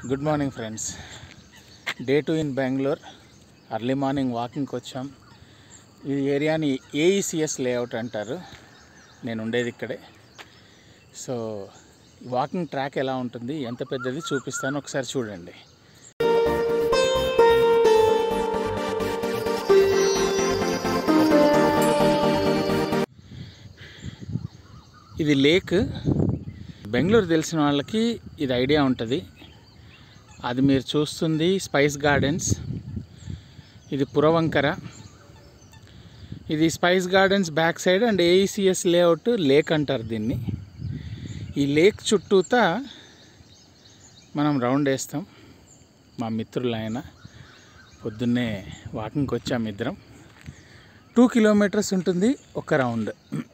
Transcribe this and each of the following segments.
good morning friends day two in Bengaluru early morning వాకింగ్కి వచ్చాం ఈ ఏరియాని ఏఈసిఎస్ లేఅవుట్ అంటారు నేను ఉండేది ఇక్కడే సో వాకింగ్ ట్రాక్ ఎలా ఉంటుంది ఎంత పెద్దది చూపిస్తాను ఒకసారి చూడండి ఇది లేక్ బెంగళూరు తెలిసిన వాళ్ళకి ఇది ఐడియా ఉంటుంది అది మీరు చూస్తుంది స్పైస్ గార్డెన్స్ ఇది పురవంకర ఇది spice gardens back side and AECS layout lake అంటారు దీన్ని ఈ లేక్ చుట్టూతా మనం రౌండ్ వేస్తాం మా మిత్రులు ఆయన పొద్దున్నే వాకింగ్కి వచ్చాము ఇద్దరం టూ కిలోమీటర్స్ ఉంటుంది ఒక round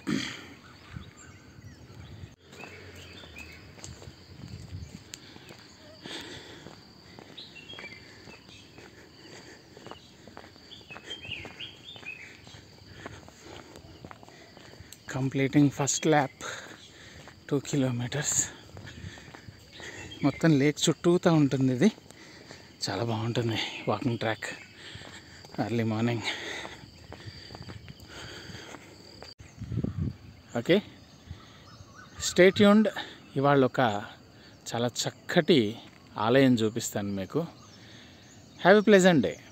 completing first lap two kilometres మొత్తం లేక్ చుట్టూతా ఉంటుంది ఇది చాలా బాగుంటుంది walking track early morning okay state యూండ్ ఇవాళ ఒక చాలా చక్కటి ఆలయం చూపిస్తాను మీకు హ్యావ్ ఎ ప్లెజెంట్ డే